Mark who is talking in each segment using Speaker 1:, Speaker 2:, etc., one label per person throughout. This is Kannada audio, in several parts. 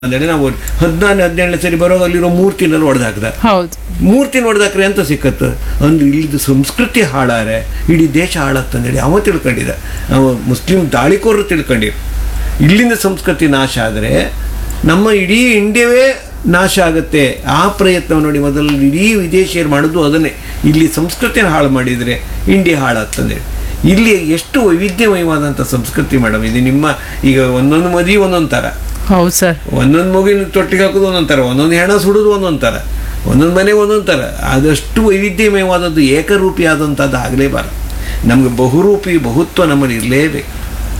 Speaker 1: ಅಂದರೆ ನಾವು ಹದಿನಾರು ಹದಿನೇಳನೇ ಸರಿ ಬರುವಾಗ ಅಲ್ಲಿರೋ ಮೂರ್ತಿನಲ್ಲಿ ಹೊಡೆದಾಕ್ದ
Speaker 2: ಹೌದು
Speaker 1: ಮೂರ್ತಿ ನೋಡಿದಾಕ್ರೆ ಅಂತ ಸಿಕ್ಕತ್ತು ಅಂದ್ರೆ ಇಲ್ಲಿದ್ದು ಸಂಸ್ಕೃತಿ ಹಾಳಾರೆ ಇಡೀ ದೇಶ ಹಾಳತ್ತಂದೇಳಿ ಅವ ತಿಳ್ಕೊಂಡಿದ್ದ ಅವ ಮುಸ್ಲಿಂ ದಾಳಿಕೋರರು ತಿಳ್ಕೊಂಡಿರು ಇಲ್ಲಿಂದ ಸಂಸ್ಕೃತಿ ನಾಶ ಆದರೆ ನಮ್ಮ ಇಡೀ ಇಂಡಿಯಾವೇ ನಾಶ ಆಗುತ್ತೆ ಆ ಪ್ರಯತ್ನ ನೋಡಿ ಮೊದಲು ಇಡೀ ವಿದೇಶಿಯರು ಮಾಡೋದು ಅದನ್ನೇ ಇಲ್ಲಿ ಸಂಸ್ಕೃತಿನ ಹಾಳು ಮಾಡಿದರೆ ಇಂಡಿಯಾ ಹಾಳಾಗ್ತಂದೇಳಿ ಇಲ್ಲಿ ಎಷ್ಟು ವೈವಿಧ್ಯಮಯವಾದಂಥ ಸಂಸ್ಕೃತಿ ಮೇಡಮ್ ಇದು ನಿಮ್ಮ ಈಗ ಒಂದೊಂದು ಮದುವೆ ಒಂದೊಂದು ಥರ
Speaker 2: ಹೌದು ಸರ್
Speaker 1: ಒಂದೊಂದು ಮಗುವಿನ ತೊಟ್ಟಿಗೆ ಹಾಕೋದು ಒಂದೊಂದು ಥರ ಒಂದೊಂದು ಹೆಣ ಸುಡೋದು ಒಂದೊಂದು ಥರ ಒಂದೊಂದು ಮನೆ ಒಂದೊಂದು ಥರ ಆದಷ್ಟು ವೈವಿಧ್ಯಮಯವಾದದ್ದು ಏಕರೂಪಿ ಆದಂಥದ್ದು ಆಗಲೇಬಾರದು ನಮಗೆ ಬಹುರೂಪಿ ಬಹುತ್ವ ನಮ್ಮಲ್ಲಿ ಇರಲೇಬೇಕು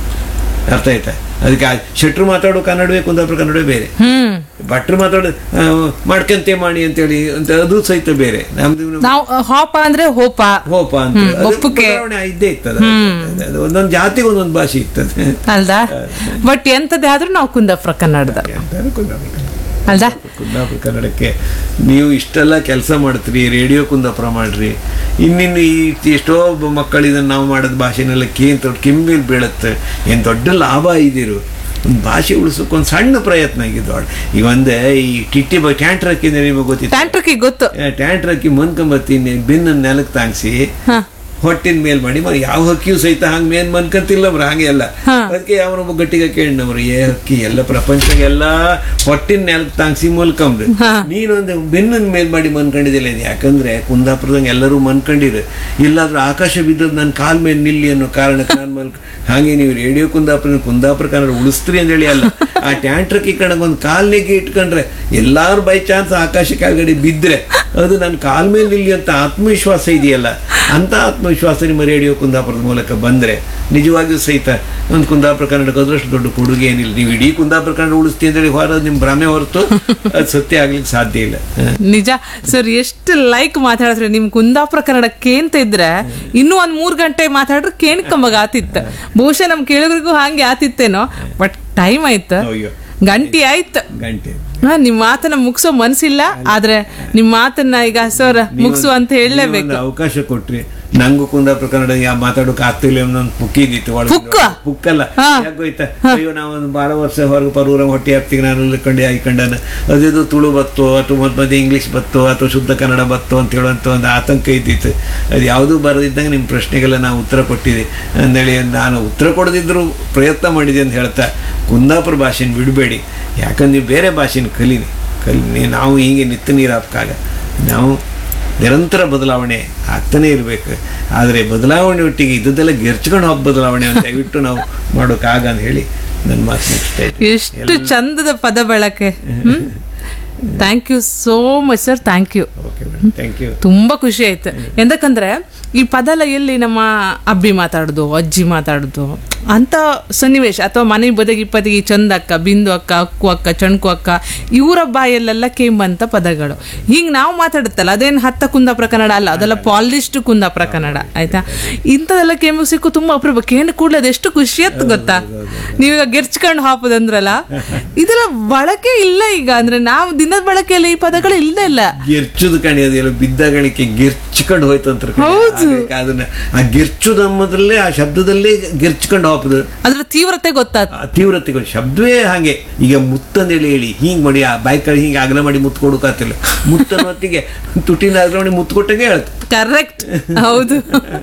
Speaker 1: ಅರ್ಥ ಆಯ್ತಾ ಅದಕ್ಕೆ ಆ ಶೆಟ್ರು ಮಾತಾಡೋ ಕನ್ನಡವೇ ಕುಂದಾಪುರ ಕನ್ನಡವೇ ಬೇರೆ
Speaker 2: ಹ್ಮ್
Speaker 1: ಭಟ್ರು ಮಾತಾಡೋ ಆ, ಮಾಡ್ಕಂತೆ ಮಾಡಿ ಅಂತೇಳಿ ಅಂತ ಅದು ಸಹಿತ ಬೇರೆ ನಮ್ದು
Speaker 2: ನಾವು ಹೋಪ ಅಂದ್ರೆ ಹೋಪ
Speaker 1: ಹೋಪ ಅಂತ
Speaker 2: ಹ್ಮ್,
Speaker 1: ಅದು
Speaker 2: ಒಪ್ಪುಗೆ.
Speaker 1: ಬದಲಾವಣೆ ಇದ್ದೇ ಇರ್ತದೆ ಅದು ಒಂದೊಂದು ಜಾತಿಗೆ ಒಂದೊಂದು ಭಾಷೆ ಇರ್ತದೆ
Speaker 2: ಅಲ್ದಾ ಬಟ್ ಎಂತದೇ ಆದ್ರೂ ನಾವು ಕುಂದಾಪುರ ಕನ್ನಡದ
Speaker 1: ಎಂತಾದ್ರೂ ಕುಂದಾಪುರ
Speaker 2: ಅಲ್ದಾ
Speaker 1: ಕುಂದಾಪುರ ಕನ್ನಡಕ್ಕೆ ನೀವು ಇಷ್ಟೆಲ್ಲ ಕೆಲಸ ಮಾಡ್ತೀರಿ ರೇಡಿಯೋ ಕುಂದಾಪುರ ಮಾಡ್ರಿ ಇನ್ನಿನ್ನು ಈ ಎಷ್ಟೋ ಬ- ಮಕ್ಕಳು ಇದನ್ನು ನಾವು ಮಾಡೋದು ಭಾಷೆನೆಲ್ಲ ಕೇನ್ ದೊಡ್ಡ ಕೆಮ್ಮಿಲ್ ಬೀಳುತ್ತೆ ಏನು ದೊಡ್ಡ ಲಾಭ ಇದಿರು ಒಂದು ಭಾಷೆ ಉಳಿಸೋಕೆ ಒಂದು ಸಣ್ಣ ಪ್ರಯತ್ನ ಆಗಿದ್ದು ಈಗ ಒಂದೇ ಈ ಟಿಟ್ಟಿ ಬ ಟ್ಯಾಂಟ್ರ್ ಹಾಕಿದ್ರೆ ನಿಮಗೆ ಗೊತ್ತಿತ್ತು
Speaker 2: ಟ್ಯಾಂಟ್ರಕಿ ಗೊತ್ತು
Speaker 1: ಟ್ಯಾಂಟ್ರ್ ಹಾಕಿ ಮನ್ಕೊಂಬತ್ತೀನಿ ಬೆನ್ನ ನೆಲಕ್ಕೆ ತಾಂಗ್ಸಿ
Speaker 2: ಹ
Speaker 1: ಹೊಟ್ಟಿನ ಮೇಲ್ ಮಾಡಿ ಮ- ಯಾವ ಹಕ್ಕಿಯೂ ಸಹಿತ ಹಂಗೆ ಮೇನ್ ಮನ್ಕಂತಿಲ್ಲ ಬ್ರ ಹಾಗೆ ಎಲ್ಲ
Speaker 2: ಹಾ.
Speaker 1: ಅದಕ್ಕೆ ಯಾವನೊಬ್ಬ ಗಟ್ಟಿಗೆ ಕೇಳಿನವ್ರು ಏ ಹಕ್ಕಿ ಎಲ್ಲ ಪ್ರಪಂಚಗೆಲ್ಲ ಹೊಟ್ಟಿನ ನೆಲಕ್ಕೆ ತಾಂಗ್ಸಿ ಮಲ್ಕೊಂಬ್ರಿ ನೀನೊಂದು ಬೆನ್ನನ್ ಮೇಲ್ ಮಾಡಿ ಮನ್ಕೊಂಡಿದ್ದಿಲ್ಲ ಇದು ಯಾಕಂದ್ರೆ ಕುಂದಾಪುರದಂಗೆ ಎಲ್ಲರೂ ಮನ್ಕೊಂಡಿರು ಇಲ್ಲಾದ್ರೂ ಆಕಾಶ ಬಿದ್ದದ್ದು ನನ್ನ ಕಾಲ್ ಮೇಲೆ ನಿಲ್ಲಿ ಅನ್ನೋ ಕಾರಣಕ್ಕೆ ನಾನು ಮಲ್ಕ ಹಾಗೆ ನೀವು ರೇಡಿಯೋ ಕುಂದಾಪುರ ಕುಂದಾಪುರ ಕನ್ನಡ ಉಳಿಸ್ತ್ರಿ ಅಂತೇಳಿ ಅಲ್ಲ ಆ ಟ್ಯಾಂಟ್ರಕ್ಕೆ ಕಣಗೆ ಒಂದು ಕಾಲ್ನೆಗೆ ಇಟ್ಕೊಂಡ್ರೆ ಎಲ್ಲಾರು ಬೈ ಚಾನ್ಸ್ ಆಕಾಶ ಕೆಳಗಡೆ ಬಿದ್ದರೆ ಅದು ನನ್ನ ಕಾಲ್ ಮೇಲೆ ನಿಲ್ಲಿ ಅಂತ ಆತ್ಮವಿಶ್ವಾಸ ಇದೆಯಲ್ಲ ಅಂತ ಆತ್ಮವಿಶ್ವಾಸ ನಿಮ್ಮ ರೇಡಿಯೋ ಕುಂದಾಪುರದ ಮೂಲಕ ಬಂದರೆ ನಿಜವಾಗಿಯೂ ಸಹಿತ ಒಂದು ಕುಂದಾಪುರ ಕನ್ನಡಕ್ಕೆ ಅದರಷ್ಟು ದೊಡ್ಡ ಕೊಡುಗೆ ಏನಿಲ್ಲ ನೀವು ಇಡೀ ಕುಂದಾಪುರ ಕನ್ನಡ ಉಳಿಸ್ತೀವಿ ಅಂತೇಳಿ ಹೊರ ನಿಮ್ಮ ಭ್ರಮೆ ಹೊರತು ಅದು ಸತ್ಯ ಆಗ್ಲಿಕ್ಕೆ ಸಾಧ್ಯ ಇಲ್ಲ ಹ.
Speaker 2: ನಿಜ ಸರ್ ಎಷ್ಟು ಲೈಕ್ ಮಾತಾಡಿದ್ರೆ ನಿಮ್ ಕುಂದಾಪುರ ಕನ್ನಡ ಕೇಂತ ಇದ್ರೆ ಇನ್ನೂ ಒಂದ್ ಮೂರ್ ಗಂಟೆ ಮಾತಾಡ್ರೆ ಕೇಣ್ಕಂಬಾಗ ಆತಿತ್ತ ಬಹುಶಃ ನಮ್ ಕೇಳಿದ್ರಿಗೂ ಹಂಗೆ ಆತಿತ್ತೇನೋ ಬಟ್ ಟೈಮ್ ಆಯ್ತು
Speaker 1: ಅಯ್ಯೋ
Speaker 2: ಗಂಟೆ ಆಯ್ತು
Speaker 1: ಗಂಟೆ
Speaker 2: ಹಾ ನಿಮ್ ಮಾತನ್ನ ಮುಗಿಸೋ ಮನ್ಸಿಲ್ಲ ಆದ್ರೆ ನಿಮ್ ಮಾತನ್ನ ಈಗ ಸರ್ ಮುಗಿಸು ಅಂತ ಹೇಳಲೇಬೇಕು
Speaker 1: ಒಂದು ಅವಕಾಶ ಕೊಟ್ರಿ ನಂಗೂ ಕುಂದಾಪುರ ಕನ್ನಡ ಯಾ ಮಾತಾಡೋಕೆ ಆಗ್ತಿಲ್ಲ ಅನ್ನೊಂದು ಪುಕ್ಕಿದಿತ್ತು ಒಳಗೆ
Speaker 2: ಪುಕ್ಕ?
Speaker 1: ಪುಕ್ಕಲ್ಲ
Speaker 2: ಹಾ.
Speaker 1: ಯಾಕೋಯ್ತಾ ಅಯ್ಯೋ ನಾವೊಂದು ಭಾಳ ವರ್ಷ ಹೊರಗೆ ಪರೂರ ಹೊಟ್ಟೆ ಹತ್ತಿಗೆ ನಾನು ಇಳ್ಕೊಂಡು ಆಯ್ಕೊಂಡಾನ ಅದಿದು ತುಳು ಬತ್ತೋ ಅಥವಾ ಮಧ್ಯ ಮಧ್ಯೆ ಇಂಗ್ಲೀಷ್ ಬತ್ತೋ ಅಥವಾ ಶುದ್ಧ ಕನ್ನಡ ಬತ್ತೋ ಅಂತ ಹೇಳುವಂಥ ಒಂದು ಆತಂಕ ಇದ್ದಿತ್ತು ಅದು ಯಾವುದೂ ಬರದಿದ್ದಂಗೆ ನಿಮ್ಮ ಪ್ರಶ್ನೆಗೆಲ್ಲ ನಾವು ಉತ್ತರ ಕೊಟ್ಟಿದ್ದೆ ಅಂದೇಳಿ ನಾನು ಉತ್ತರ ಕೊಡದಿದ್ದರೂ ಪ್ರಯತ್ನ ಮಾಡಿದೆ ಅಂತ ಹೇಳ್ತಾ ಕುಂದಾಪುರ ಭಾಷೆನ ಬಿಡಬೇಡಿ ಯಾಕಂದ್ರೆ ನೀವು ಬೇರೆ ಭಾಷೆನ ಕಲೀನಿ ಕಲಿ ನಾವು ಹೀಗೆ ನಿತ್ಯ ನೀರು ಹಾಕಾಗ ನಾವು ನಿರಂತರ ಬದಲಾವಣೆ ಆಗ್ತಾನೆ ಇರಬೇಕು ಆದರೆ ಬದಲಾವಣೆ ಒಟ್ಟಿಗೆ ಇದ್ದದ್ದೆಲ್ಲ ಗೆರ್ಚ್ಕೊಂಡು ಹೋಗಿ ಬದಲಾವಣೆ ಅಂತ ದಯವಿಟ್ಟು ನಾವು ಮಾಡೋಕ್ಕಾಗ ಅಂತ ಹೇಳಿ ನನ್ನ ಮಾತು ಮುಗಿಸ್ತಾ ಇದ್ದೀನಿ
Speaker 2: ಎಷ್ಟು ಚಂದದ ಪದ ಬಳಕೆ thank you so much sir thank you
Speaker 1: okay madam thank you
Speaker 2: ತುಂಬಾ ಖುಷಿ ಆಯ್ತು ಎಂದಕ್ಕಂದ್ರೆ ಈ ಪದ ಎಲ್ಲ ಎಲ್ಲಿ ನಮ್ಮ ಅಬ್ಬಿ ಮಾತಾಡುದು ಅಜ್ಜಿ ಮಾತಾಡುದು ಅಂತ ಸನ್ನಿವೇಶ ಅಥವಾ ಮನೆ ಬದಗಿ ಪದಗಿ ಚಂದಕ್ಕ ಬಿಂದು ಅಕ್ಕ ಅಕ್ಕು ಅಕ್ಕ ಚಣ್ಕು ಅಕ್ಕ ಇವರ ಬಾಯಲ್ಲೆಲ್ಲ ಕೇಂಬಂತ ಪದಗಳು ಹಿಂಗ್ ನಾವು ಮಾತಾಡುತ್ತಲ್ಲ ಅದೇನು ಹತ್ತ ಕುಂದಾಪುರ ಕನ್ನಡ ಅಲ್ಲ ಅದೆಲ್ಲ ಪಾಲಿಶ್ಡ್ ಕುಂದಾಪುರ ಕನ್ನಡ ಆಯ್ತಾ ಇಂಥದೆಲ್ಲ ಕೇಂಬ ಸಿಕ್ಕು ತುಂಬಾ ಅಪರೂಪ ಕೇಂದ್ರ ಕೂಡಲೇ ಅದೆಷ್ಟು ಖುಷಿ ಆಯ್ತು ಗೊತ್ತಾ ನೀವೀಗ ಗೆರ್ಚ್ಕೊಂಡು ಹಾಪದಂದ್ರಲ್ಲ ಇದೆಲ್ಲ ಬಳಕೆ ಇಲ್ಲ ಈಗ ಅಂದ್ರೆ ನಾವು ದಿನದ ಬಳಕೆಯಲ್ಲಿ ಈ ಪದಗಳು ಇಲ್ಲದೇ ಇಲ್ಲ
Speaker 1: ಗೆರ್ಚುದು ಕಣಿಯೋದಿಲ್ಲ ಬಿದ್ದಗಳಿಕೆ ಗೆರ್ಚ್ಕೊಂಡು ಹೋಯ್ತು ಅಂತ ಹಾಗಾಗಿ ಅದನ್ನ ಆ ಗೆರ್ಚುದು ಅನ್ನೋದ್ರಲ್ಲೇ ಆ ಶಬ್ದದಲ್ಲೇ ಗೆರ್ಚ್ಕೊಂಡು ಹೋಗ್ತದೆ
Speaker 2: ಅದ್ರ ತೀವ್ರತೆ ಗೊತ್ತಾಯ್ತು
Speaker 1: ಆ ತೀವ್ರತೆಗಳು ಶಬ್ದವೇ ಹಾಗೆ ಈಗ ಮುತ್ತಂದೇಳಿ ಹೇಳಿ ಹಿಂಗ್ ಮಾಡಿ ಆ ಬಾಯ್ಕಳಿ ಹಿಂಗೆ ಅಗಲ ಮಾಡಿ ಮುತ್ತು ಕೊಡೋಕಾತಿಲ್ಲ ಮುತ್ತನ ಹೊತ್ತಿಗೆ ತುಟಿನ ಅಗಲ ಮಾಡಿ ಮುತ್ತು ಕೊಟ್ಟಂಗೆ ಹೇಳ್ತು
Speaker 2: ಕರೆಕ್ಟ್ ಹೌದು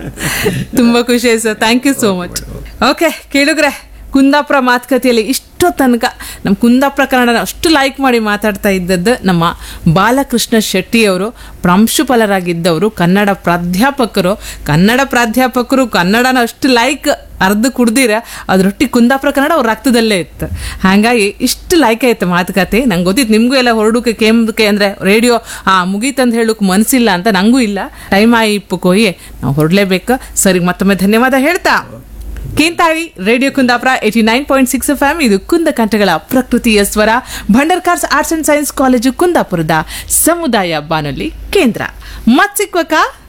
Speaker 2: ತುಂಬಾ ಖುಷಿ ಆಯ್ತು sir thank you so much okay ಕೇಳಿದ್ರೆ ಕುಂದಾಪುರ ಮಾತುಕತೆಯಲ್ಲಿ ಇಷ್ಟೋ ತನಕ ನಮ್ಮ ಕುಂದಾಪುರ ಕನ್ನಡನ ಅಷ್ಟು ಲೈಕ್ ಮಾಡಿ ಮಾತಾಡ್ತಾ ಇದ್ದದ್ದು ನಮ್ಮ ಬಾಲಕೃಷ್ಣ ಶೆಟ್ಟಿ ಅವರು ಪ್ರಾಂಶುಪಾಲರಾಗಿದ್ದವರು ಕನ್ನಡ ಪ್ರಾಧ್ಯಾಪಕರು ಕನ್ನಡ ಪ್ರಾಧ್ಯಾಪಕರು ಕನ್ನಡನ ಅಷ್ಟು ಲೈಕ್ ಅರ್ಧ ಕುಡ್ದಿರ ಅದ್ರೊಟ್ಟಿಗೆ ಕುಂದಾಪುರ ಕನ್ನಡ ಅವ್ರ ರಕ್ತದಲ್ಲೇ ಇತ್ತು ಹಾಗಾಗಿ ಇಷ್ಟು ಲೈಕ್ ಆಯ್ತು ಮಾತುಕತೆ ನಂಗೆ ಗೊತ್ತಿತ್ತು ನಿಮಗೂ ಎಲ್ಲ ಹೊರಡೋಕೆ ಕೇಂಬಕ್ಕೆ ಅಂದರೆ ರೇಡಿಯೋ ಆ ಮುಗೀತಂತ ಹೇಳೋಕೆ ಮನಸ್ಸಿಲ್ಲ ಅಂತ ನಂಗೂ ಇಲ್ಲ ಟೈಮ್ ಆಯಿ ಇಪ್ಪು ಕೊಯ್ಯೆ ನಾವು ಹೊರಡಲೇಬೇಕು ಸರಿ ಮತ್ತೊಮ್ಮೆ ಧನ್ಯವಾದ ಹೇಳ್ತಾ ಕೇಂತಾಳಿ radio Kundapura eighty nine point six F M ಇದು ಕುಂದ ಕಂಠಗಳ ಪ್ರಕೃತಿಯ ಸ್ವರ Bhandarkars arts and science college ಕುಂದಾಪುರದ ಸಮುದಾಯ ಬಾನುಲಿ ಕೇಂದ್ರ ಮತ್ ಸಿಕ್ವಕ